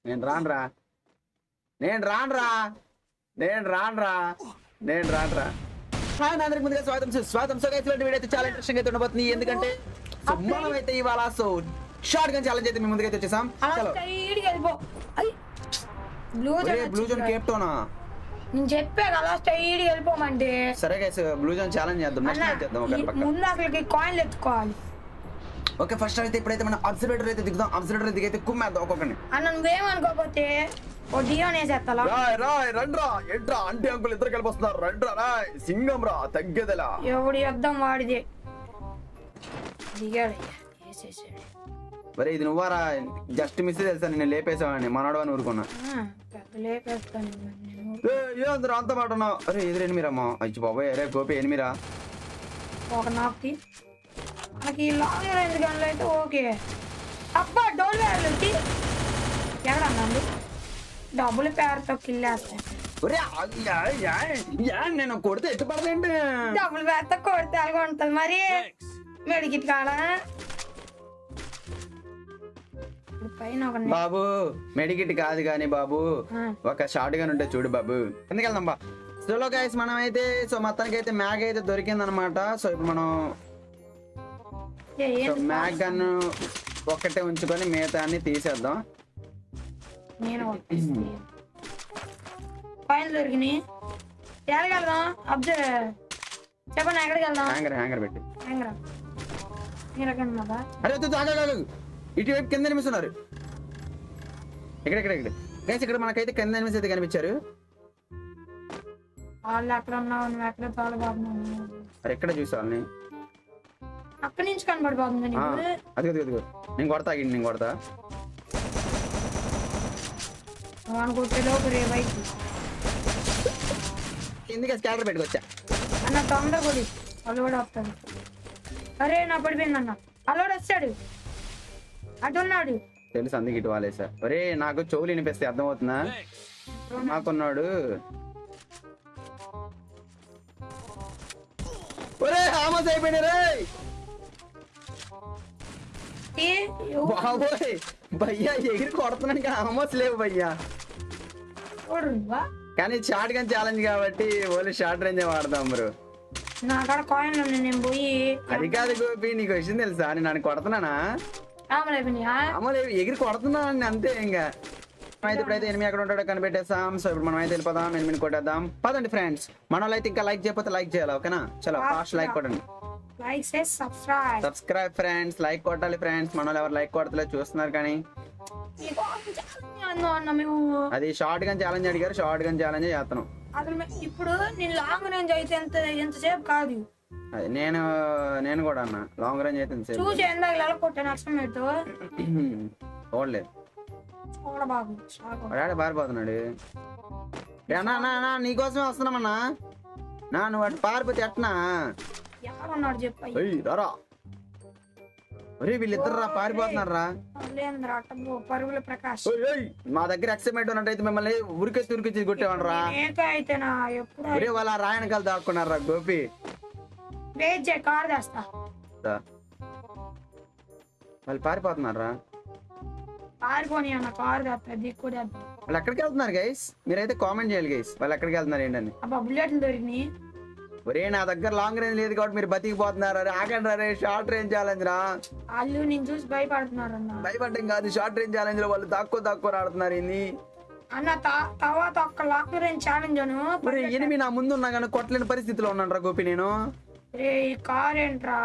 నేను రానురా నేను రానురా నేను రానురా నేను రానురా హాయ్ అందరికి ముందుగా స్వాగతం స్వాగతం సో గైస్ వీడియో అయితే చాలా ఇంట్రెస్టింగ్ అయితే ఉండబోతుంది ఎందుకంటే సో మనం అయితే ఇవాళ సో షార్ట్ గన్ ఛాలెంజ్ అయితే మీ ముందుకు అయితే వచ్చేసాం అలా చలో స్ట్రైట్ వెళ్ళిపో అయ్ బ్లూ ఒరే బ్లూ జోన్ కేప్టోనా నేను చెప్పా కదా స్ట్రైట్ వెళ్ళిపోమంటే సరే గైస్ బ్లూ జోన్ ఛాలెంజ్ చేద్దాం నెక్స్ట్ అన్న, మ్యాచ్ చేద్దాం ఈ ఒక పక్క ముందు అసలుకి కాయిన్లు ఎత్తుకోవాలి ఓకే ఫస్ట్ అయితే ఇప్పుడైతే మనం అబ్జర్వేటర్ అయితే దిగుదాం అబ్జర్వేటర్ దిగైతే కుమ్మేద్దాం ఒక్కొక్కరిని అన్న నువ్వేమనుకోకపోతే ఓ డియోన్ వేసేస్తా రాయ్ రాయ్ రండ్రా ఎంట్రా అంటే అంకుల్ ఇద్దరు కలిపి వస్తున్నారు రండ్రా రాయ్ సింగం రా తగ్గేదలా ఎవడు యుద్ధం వాడిదే దిగాడయ్యా వేసేసాడు మరి ఇది నువ్వారా జస్ట్ మిస్ తెలుసా నేను లేపేసావని మనోడు అని ఊరుకున్నా ఆ, పెద్ద లేపేస్తాను నేను ఏ అందరూ అంత మాట ఉన్నావు అరే ఎదురు ఎనిమిరమ్మా అచ్చి బాబాయ్ అరే గోపి ఎనిమిరా ఒక నాక్కి మనకి ఈ లాంగ్ రేంజ్ గన్లు అయితే ఓకే అబ్బా డోల్ వేయాలి ఎక్కడన్నా డబ్బులు పేరుతో కిల్లేస్తాయి ఒరే ఆ, యా, యా, యా, నేను కొడితే ఎట్టు పడదేంటి డబ్బులు పేరుతో కొడితే అలాగ ఉంటుంది మరి మెడికిట్ కాడ ఇప్పుడు పైన ఒక నె- బాబు మెడికిట్ కాదు కానీ బాబు ఆ, ఒక షార్ట్ గానే ఉంటే చూడు బాబు ఎందుకు వెళ్దాం బా సో గైస్ మనం అయితే సో మొత్తానికి అయితే మ్యాగ్ అయితే దొరికింది అనమాట సో ఇప్పుడు మనం ఏ, సో ఏంటి మ్యాగ్ గన్ ఒక్కటే ఉంచుకొని మిగతా అన్ని తీసేద్దాం నేను ఒకటి పైన దొరికినాయి ఎక్కడికి వెళ్దాం అబ్జర్వ్ చెప్పండి ఎక్కడికి వెళ్దాం హ్యాంగర్ హ్యాంగర్ పెట్టి హ్యాంగరా మీరు ఎక్కడ ఉన్నదా అరే వద్దు, వద్దు, ఆగు, ఆగు, ఆగు. ఇటువైపు కింద నిమిస్తున్నారు ఇక్కడ ఇక్కడ ఇక్కడ గైస్ ఇక్కడ మనకైతే కింద నిమిషం అయితే కనిపించారు వాళ్ళు ఎక్కడ ఉన్నావు నువ్వు ఎక్కడ తోలబోతున్నావు మరి ఎక్కడ చూసా వాళ్ళని అక్కడి నుంచి కనబడిపోతుంది ఆ, నీకు అదిగో అదిగో అదిగో నేను కొడతా ఆగిండి నేను కొడతా నువ్వు అనుకుంటే లోపు రే బైక్ ఎందుకు స్కాలర్ పెట్టుకొచ్చా అన్న తొందర కొడి వాళ్ళు కూడా వస్తాడు అరే నా పడిపోయింది అన్న అల్లుడు వచ్చాడు అటు ఉన్నాడు తెలుసు అందుకు ఇటు వాలేసా ఒరే నాకు చెవులు వినిపిస్తే అర్థమవుతుందా నాకున్నాడు ఒరే ఆమస్ అయిపోయినా రే ఏ, ఎవ- బాబోయ్ భయ్యా ఎగిరి కొడుతున్నాను కానీ ఆమస్ లేవు భయ్యా ఎవడు నువ్వా? కానీ షార్ట్ గన్ ఛాలెంజ్ కాబట్టి ఓన్లీ షార్ట్ రేంజ్ వాడదాం బ్రో నా కాడ కాయిన్లు ఉన్నాయి నేను పోయి అది కాదు గోపి నీకు విషయం తెలుసా నేను నన్ను కొడుతున్నానా ఆమెలు అయిపోయినాయా అమ్మలే ఎగిరి కొడుతున్నాను అంతే ఇంకా అయితే ఇప్పుడైతే ఎనిమిది ఎక్కడ ఉంటాడో కనిపెట్టేస్తాం సో ఇప్పుడు మనం అయితే వెళ్ళిపోదాం ఎనిమిది కొట్టేద్దాం పదండి ఫ్రెండ్స్ మన వాళ్ళు అయితే ఇంకా లైక్ చేయకపోతే లైక్ చేయాలి ఓకేనా చలో ఫాస్ట్ లైక్ కొట్టండి లైక్ చేసి సబ్స్క్రైబ్ సబ్స్క్రైబ్ ఫ్రెండ్స్ లైక్ కొట్టాలి ఫ్రెండ్స్ మన వాళ్ళు ఎవరు లైక్ కొడతలేదు చూస్తున్నారు కానీ అన్న మేము అది షార్ట్ గన్ ఛాలెంజ్ అడిగారు షార్ట్ గన్ ఛాలెంజ్ చేస్తున్నాం అసలు మే- ఇప్పుడు నేను లాంగ్ రేంజ్ అయితే ఎంత ఎంతసేపు కాదు అది నేను నేను కూడా అన్న లాంగ్ రేంజ్ అయితే ఇంతసేపు. చూసి ఎందాక ఎలా కొట్టాను అక్షమేటు చూడలేదు చూడబాగు షాక్ వాడు పారిపోతున్నాడు ఏ అన్నా అన్నా అన్నా నీకోసమే వస్తున్నామన్నా నా నువ్వు అటు పారిపోతే ఎట్నా ఎక్కడున్నాడు చెప్పు అయ్యి. ఏయ్ రారా ఒరే వీళ్ళిద్దరు రా పారిపోతున్నారు రా లేదురా అట్టబో పరుగుల ప్రకాష్ మా దగ్గర ఎక్సైట్మెంట్ ఉన్నట్టయితే మిమ్మల్ని ఉరికేసి ఉరికేసి కొట్టేవాడు నేనైతే అయితే నా ఎప్పుడు ఒరే వాళ్ళ రాయనకాలు దాక్కున్నారు రా గోపి వెయిట్ చేయి కార్ తెస్తా దా. వాళ్ళు పారిపోతున్నారు రా పారిపోని అన్న కార్ తెస్తా దిక్కు తెస్తా వాళ్ళు ఎక్కడికి వెళ్తున్నారు గైస్ మీరైతే కామెంట్ చేయాలి గైస్ వాళ్ళు ఎక్కడికి వెళ్తున్నారు ఏంటని అబ్బా బుల్లెట్లు దొరికినాయి ఒరే నా దగ్గర లాంగ్ రేంజ్ లేదు కాబట్టి మీరు బతికిపోతున్నారు అరే ఆగండి రే షార్ట్ రేంజ్ ఛాలెంజ్ రా వాళ్ళు నేను చూసి భయపడుతున్నారు అన్న భయపడ్డం కాదు షార్ట్ రేంజ్ ఛాలెంజ్ లో వాళ్ళు తక్కువ తక్కువ ఆడుతున్నారు ఏంది అన్న త- తర్వాత ఒక్క లాంగ్ రేంజ్ ఛాలెంజ్ అను ఒరే ఎనిమి నా ముందు ఉన్నా కానీ కొట్టలేని పరిస్థితిలో ఉన్నాను రా గోపి నేను రే ఈ కార్ ఏంట్రా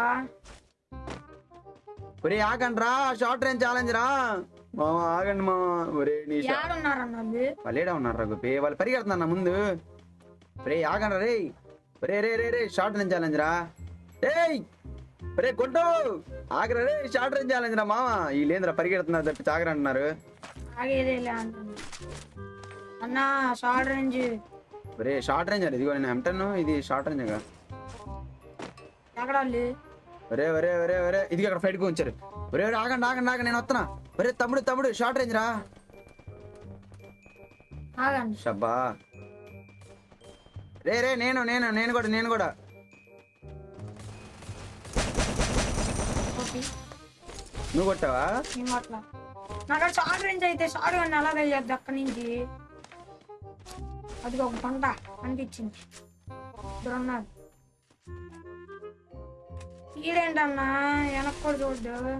ఒరే ఆగండి రా షార్ట్ రేంజ్ ఛాలెంజ్ రా మామ ఆగండి మామ ఒరే నీ షా- ఏడున్నారన్న వాళ్ళు వాళ్ళు ఏడా ఉన్నారు రా గోపి వాళ్ళు పరిగెడుతున్నారు నా ముందు ఒరే ఆగండి రే ఒరే రే రే రే షార్ట్ రేంజ్ ఛాలెంజ్ రా ఏయ్ ఒరే కొట్టు ఆగరా రే షార్ట్ రేంజ్ ఛాలెంజ్ రా మామ వీళ్ళేంద్రా పరిగెడుతున్నారు తప్పి చాగరంటున్నారు ఆగేదేలే అంటుంది అన్న షార్ట్ రేంజ్ ఒరే షార్ట్ రేంజ్ అది ఇదిగో నేను ఎంటను ఇది షార్ట్ రేంజ్ గా ఎక్కడ వాళ్ళు ఒరే ఒరే ఒరే ఒరే ఇది అక్కడ ఫైట్ కు ఉంచారు ఒరే ఒరే ఆగండి ఆగండి ఆగండి నేను వస్తున్నా ఒరే తమ్ముడు తమ్ముడు షార్ట్ రేంజ్ రా ఆగండి షబ్బా రే రే నేను నేను నేను కూడా నేను కూడా ఓకే నువ్వు కొట్టావా మేము అట్లా నాకు షార్ట్ రేంజ్ అయితే షార్ట్ గన్ ఎలా తెలియద్దు అక్కడి నుంచి అది ఒక పంట అనిపించింది ఇద్దరు ఉన్నారు ఈడేంటన్నా వెనక్కి కూడా చూడ్డు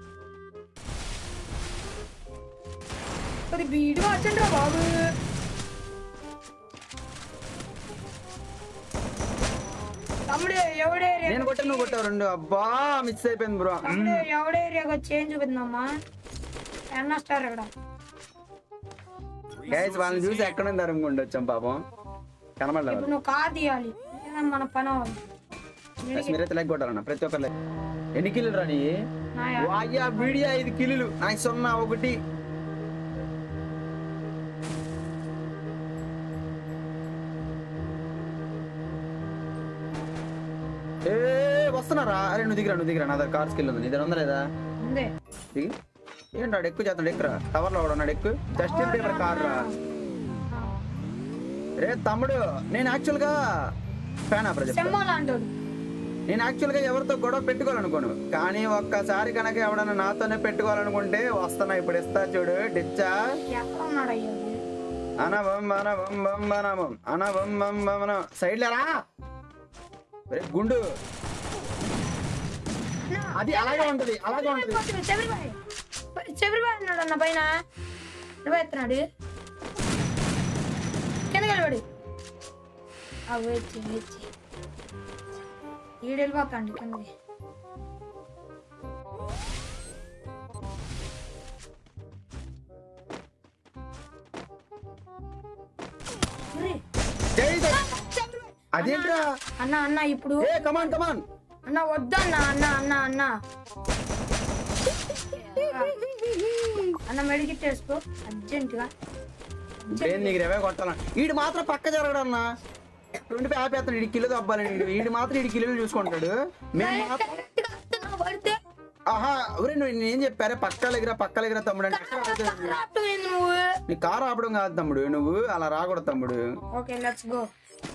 అది బీడి వచ్చిండ్రా బాబు తమ్ముడు ఎవడే నేను కొట్టే నువ్వు కొట్టావు రెండు అబ్బా మిస్ అయిపోయింది బ్రో తమ్ముడు ఎవడే ఏరియాకి చేంజ్ చూపిందమ్మా ఎన్న స్టార్ ఇక్కడ గైస్ వాళ్ళని చూసి ఎక్కడ దరంగుండి వచ్చాం పాపం కనబడలేదు ఇప్పుడు నువ్వు కార్ తీయాలి లేదా మన పని అవ్వాలి గైస్ మీరైతే లైక్ కొట్టాలన్న ప్రతి ఒక్కరు like. ఎన్ని కిలోలు రాని నాయా వాయ్యా వీడియో ఐదు కిలోలు నాకు సున్నా ఒకటి ఏ వస్తున్నారా అరే నువ్వు దిగిరా నువ్వు దిగిరా నా దగ్గర కార్ స్కిల్ ఉంది నీ దగ్గర ఉందా లేదా ఉంది దిగి ఏంటాడు ఎక్కువ చేస్తాడు ఎక్కురా టవర్ లో ఉన్నాడు ఎక్కువ జస్టిన్ పేపర్ కార్ రా ఆ. రే తమ్ముడు నేను యాక్చువల్ గా ఫ్యాన్ ఆపరా చెప్తా సింహం లాంటోడు నేను యాక్చువల్ గా ఎవరితో గొడవ పెట్టుకోవాలనుకోను కానీ ఒక్కసారి కనుక ఎవడన్నా నాతోనే పెట్టుకోవాలనుకుంటే వస్తున్నా ఇప్పుడు ఇస్తా చూడు డిచ్చా ఎక్కడ ఉన్నాడు అయ్యా అనవం అనవం బం అనవం అనవం బం బం అనవం సైడ్ లేరా రే గుండు అది అలాగే ఉంటది అలాగే ఉంటది చెవిరిబాయ్ చెవిరిబాయ్ ఉన్నాడు అన్న పైన నువ్వు ఎత్తున్నాడు కింద కలవాడు వచ్చి వచ్చి ఈడు వెళ్ళిపోతాండి కిందకి ఒరే, జై జై. చెవిరిబాయ్. అదేంట్రా అన్న అన్న ఇప్పుడు ఏ కమాన్ కమాన్ అన్న వద్దన్న అన్న అన్న అన్న అన్న మెడికిట్ వేసుకో అర్జెంటుగా బ్రెయిన్ నీకు రేవే కొట్టాల వీడు మాత్రం పక్క జరగడన్నా ట్వంటీ ఫైవ్ ఆపేస్తాడు వీడి కిలో దబ్బాలని వీడు వీడు మాత్రం వీడి కిలోలు చూసుకుంటాడు మేము మాత్రం కరెక్ట్గా వస్తున్నా పడితే ఆహా ఒరే నువ్వు నేను చెప్పారే పక్కల దగ్గర పక్కల దగ్గర తమ్ముడు అంటే ఎక్కడ ఆగుతుంది? రాకపోయింది నువ్వు నీ కారు ఆపడం కాదు తమ్ముడు నువ్వు అలా రాకూడదు తమ్ముడు ఓకే లెట్స్ గో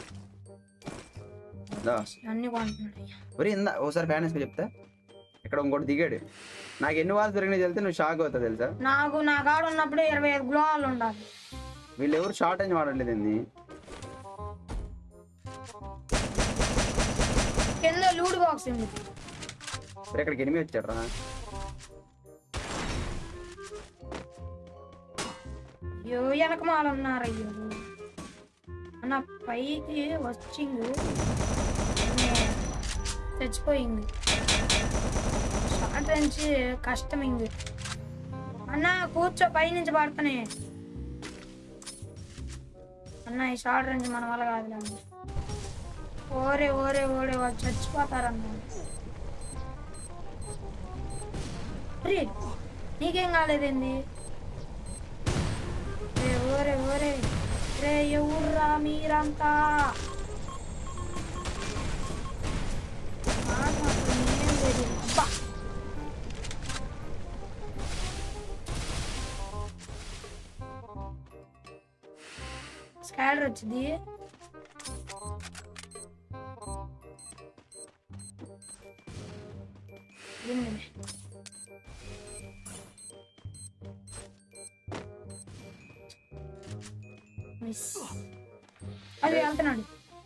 దా. అన్ని కొంటున్నాడు అయ్యా. ఒరే ఇందా ఓసారి ఫ్యాన్ వేసుకు చెప్తా ఇక్కడ ఇంకోటి దిగాడు నాకు ఎన్ని వాల్స్ దొరికినాయి వెళ్తే నువ్వు షాక్ అవుతావు తెలుసా నాకు నా కాడ ఉన్నప్పుడే ఇరవై ఐదు గ్లోహాలు ఉండాలి వీళ్ళు ఎవరు షార్ట్ అని వాడట్లేదు ఏంది కింద లూడ్ బాక్స్ ఉంది ఒరే ఇక్కడికి ఎనిమిది వచ్చాడు రా అయ్యో వెనకమాల ఉన్నారు అయ్యో అన్న పైకి వచ్చింది చచ్చిపోయింది షార్ట్ నుంచి కష్టమైంది అన్న కూర్చో పైనుంచి పడతానే అన్న ఈ షార్ట్ రేంజ్ మన వల్ల కాదులే అన్న ఓరే ఓరే ఓరే వాళ్ళు చచ్చిపోతారన్న రే నీకేం కాలేదేంది రే ఓరే ఓరే రే ఎవర్రా మీరంతా నాకు మాత్రం ఏం తెలియదు. అబ్బా. స్కాడర్ వచ్చింది దీన్ని మిస్ అది వెళ్తున్నాడు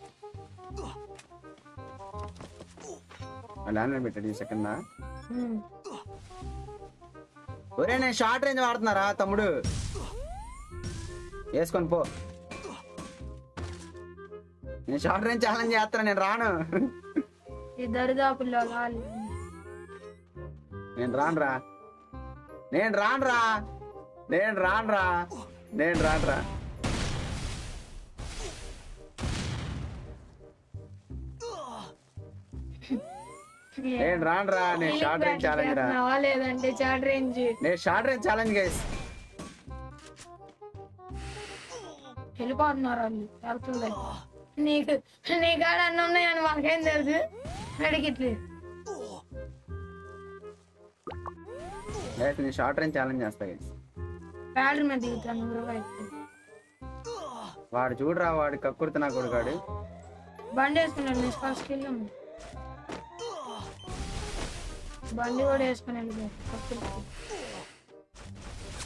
ల్యాండ్ పెట్టాడు ఈ సెకండ్ ఉమ్. ఒరే నేను షార్ట్ రేంజ్ వాడుతున్నారా తమ్ముడు వేసుకొని పో నేను షార్ట్ రేంజ్ ఛాలెంజ్ చేస్తాను నేను రాను ఈ దరిదాపుల్లో లాలి నేను రానురా నేను రానురా నేను రానురా నేను రానురా నేను రానురా నేను షార్ట్ రేంజ్ ఛాలెంజ్ రా చేస్తున్నావా లేదంటే చాట్ రేంజ్ నేను షార్ట్ రేంజ్ ఛాలెంజ్ గైస్ వెళ్ళిపోతున్నారు వాళ్ళు వెళ్తుంది నీకు నీ కాడ అన్న ఉన్నాయని మాకేం తెలుసు అడిగిట్లే గైస్ నేను షార్ట్ రేంజ్ ఛాలెంజ్ చేస్తా గైస్ ప్యాడర్ మీద దిగుతాను నువ్వు అయితే వాడు చూడరా వాడు కక్కుర్తి నా కొడుకాడు బండి వేసుకున్నాడు నీ ఫస్ట్ కిల్ బండి కూడా వేసుకుని వెళ్ళిపోయాడు కక్కుర్తి.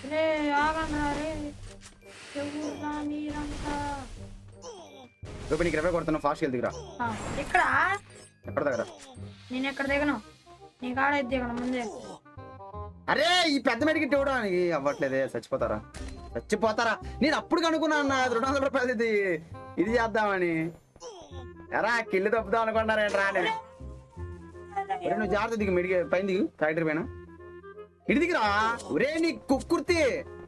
రే ఆగండి రే ఎవర్రా మీరంతా ఇప్పుడు నీకు రెవే కొడుతున్నా ఫాస్ట్ వెళ్తురా ఆ, ఇక్కడ ఎక్కడ దగ్గర నేను ఎక్కడ దిగను నీ కాడ అయితే దిగను ముందే అరే ఈ పెద్ద మెడికి ఇవ్వడానికి అవ్వట్లేదే చచ్చిపోతారా చచ్చిపోతారా నేను అప్పుడు కనుక్కున్నా అన్న రెండు వందల రూపాయలు ఇది ఇది చేద్దామని ఎరా కిల్లు తప్పుదాం అనుకున్నారేంట్రా నేను ఒరే నువ్వు జాగ్రత్త దిగు మెడికి పైన దిగు ఫ్యాక్టరీ పైన ఇటు దిగురా ఒరే నీ కుక్కుర్తి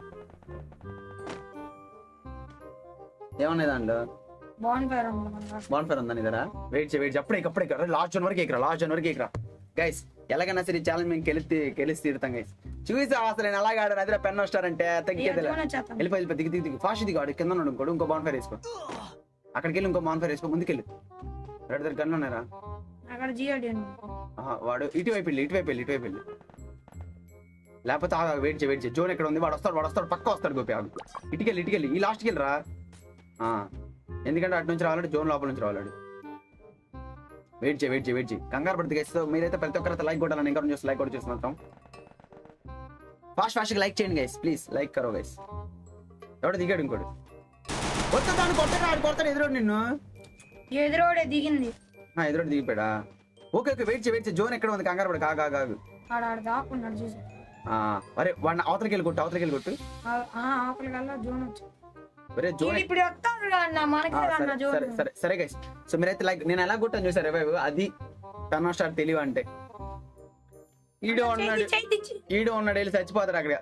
ఏమన్నాయి దాంట్లో బాన్ ఫైర్ ఉంది బాన్ ఫైర్ ఉందా నీ దగ్గర వెయిట్ చేయి వెయిట్ చేయి అప్పుడే అప్పుడే ఎక్కడ లాస్ట్ జోన్ వరకు ఎక్కరా లాస్ట్ జోన్ వరకు ఎక్కరా గైస్ ఎలాగైనా సరే ఛాలెంజ్ మేము గెలిచి గెలిచి తీరుతాం గైస్ చూసా అసలు నేను అలాగే ఆడాను అదే పెన్ వస్తారంటే తగ్గేది చేస్తాను వెళ్ళిపో వెళ్ళిపో దిగి దిగి దిగి ఫాస్ట్ దిగు ఆడు కింద ఉన్నాడు ఇంకోటి ఇంకో బాన్ ఫైర్ వేసుకో అక్కడికి వెళ్ళి ఇంకో బాన్ ఫైర్ వేసుకో ముందుకెళ్ళి రెడ్ దగ్గర గన్లు ఉన్నారా అక్కడ జియోడి ఆహా, వాడు ఇటువైపు వెళ్ళి ఇటువైపు వెళ్ళి ఇటువైపు వెళ్ళి లేకపోతే ఆగా వెయిట్ చేయి వెయిట్ చేయి జోన్ ఎక్కడ ఉంది వాడు వస్తాడు వాడు వస్తాడు పక్క వస్తాడు గోపి ఆగు ఇటుకెళ్ళి ఇటుకెళ్ళి ఈ లాస్ట్కి వెళ్ళిరా ఆ, ఎందుకంటే అటు నుంచి రావాలంటే జోన్ లోపల నుంచి రావాలి వెయిట్ చేయి వెయిట్ చేయి వెయిట్ చేయి కంగారు పడితే గైస్ మీరైతే ప్రతి ఒక్కరైతే లైక్ కొట్టాలని ఇంకా చూసి లైక్ కూడా చేస్తున్నాం ఫాస్ట్ ఫాస్ట్ లైక్ చేయండి గైస్ ప్లీజ్ లైక్ కరో గైస్ ఎవడు దిగాడు ఇంకోటి కొట్టదాన్ని కొట్టడా ఆడు కొడతాడు ఎదురోడు నిన్ను ఎదురోడే దిగింది ఆ, ఎదురోడు దిగిపోయాడా ఓకే ఓకే వెయిట్ చేయి వెయిట్ చేయి జోన్ ఎక్కడ ఉంది కంగారు పడి కాగా కాగు ఆడ ఆడ దాక్కున్నాడు చూసి ఆ, అరే వాడిని అవతలకి వెళ్ళి కొట్టు అవతలకి వెళ్ళి కొట్టు ఆకలి కల్లా జోన్ వచ్చి అరే జోన్ వీడు ఇప్పుడు వస్తాడు అన్న మనకి ఆ, అన్న సరే జోన్ సరే సరే సరే గైస్ సో మీరైతే లైక్ నేను ఎలా కొట్టాను చూసారు రివైవ్ అది పెన్నా స్టార్ తెలివి అంటే ఈడో ఉన్నాడు చేయి తెచ్చి ఈడో ఉన్నాడు వెళ్ళి చచ్చిపోతాడు అక్కడ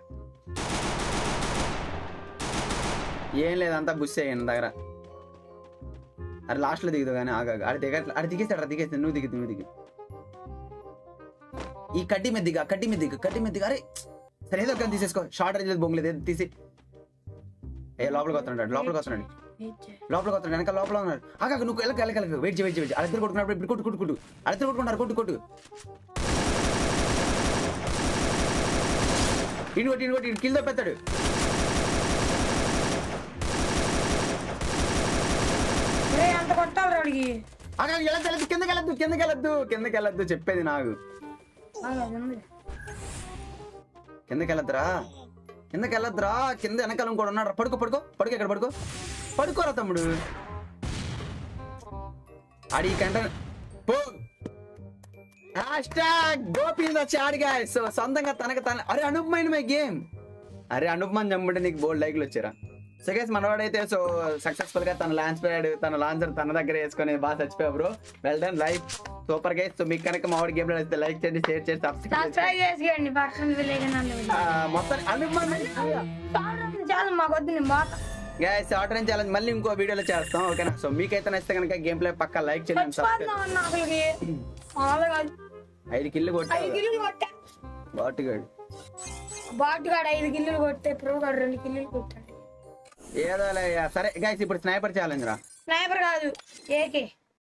ఏం లేదు అంతా బుస్ అయ్యాను దగ్గర అరే లాస్ట్ లో దిగుదు కానీ ఆగా అక్కడ దిగ అక్కడ దిగేస్తాడు అక్కడ దిగేస్తాడు నువ్వు దిగు నువ్వు దిగు ఈ కడ్డీ మీద దిగు ఆ కడ్డీ మీద దిగు కడ్డీ మీద దిగు అరే సరే ఏదో ఒక తీసేసుకో షార్ట్ రేంజ్ బొంగలేదు ఏదో తీసి ఏ లోపలికి వస్తున్నాడు లోపలికి వస్తున్నాడు లోపలికి వస్తున్నాడు వెనక లోపల ఉన్నాడు ఆగా నువ్వు వెళ్ళక వెళ్ళక వెళ్ళక వెయిట్ చేయి వెయిట్ చేయి వెయిట్ చేయి. అడిద్దరు కొట్టుకున్నప్పుడు ఇప్పుడు కొట్టు కొట్టు కొట్టు అడిద్దరు కొట్టుకుంటారు కొట్టు కొట్టు ఇటు కొట్టి ఇటు కొట్టి ఇటు కిల్ తప్పెత్తాడు రే అంత కొట్టాలి రాడికి ఆగా వెళ్ళద్దు వెళ్ళద్దు కిందకి వెళ్ళద్దు కిందకి వెళ్ళద్దు కిందకి వెళ్ళద్దు చెప్పేది నాకు ఆగు, అది ఉంది కిందకి వెళ్ళద్దురా కిందకి వెళ్ళొద్దురా కింద వెనకాల ఇంకోటి ఉన్నాడు పడుకో పడుకో పడుకో ఇక్కడ పడుకో పడుకోరా తమ్ముడు ఆడి కంట పో హ్యాష్టాగ్ గోపీంద చాడిగా సో సొంతంగా తనకు తన అరే అనుపమైన మై గేమ్ అరే అనుపమని చంపుంటే నీకు బోల్డ్ లైక్లు వచ్చారా సో గైస్ మనవాడైతే సో సక్సెస్ఫుల్ గా తన లాంచ్ ప్యాడ్ తన లాంచర్ తన దగ్గర వేసుకొని బాగా చచ్చిపోయా bro well done life super guys so మీకు కనుక మావాడి గేమ్ లో నచ్చితే లైక్ చేయండి షేర్ చేసి సబ్స్క్రైబ్ సబ్స్క్రైబ్ చేసేయండి పక్కన విలేజ్ మొత్తం అనుపమని చాలా మాకు వద్దు నేను పోతా గైస్ ఆర్డర్ ఛాలెంజ్ మళ్ళీ ఇంకో వీడియోలో చేస్తాం ఓకేనా సో మీకైతే నచ్చితే కనుక గేమ్ ప్లే పక్క లైక్ చేయండి సబ్స్క్రైబ్ చచ్చిపోతున్నాం అన్న అసలుకి మామూలుగా కాదు. ఐదు కిల్లు కొట్టా ఐదు కిల్లులు కొట్టా బాటుగాడు బాటుగాడు ఐదు కిల్లులు కొట్టే ప్రో గాడు రెండు కిల్లులు కొట్టాడు ఏదో లే, సరే గైస్ ఇప్పుడు స్నైపర్ ఛాలెంజ్ రా స్నైపర్ కాదు ఏకే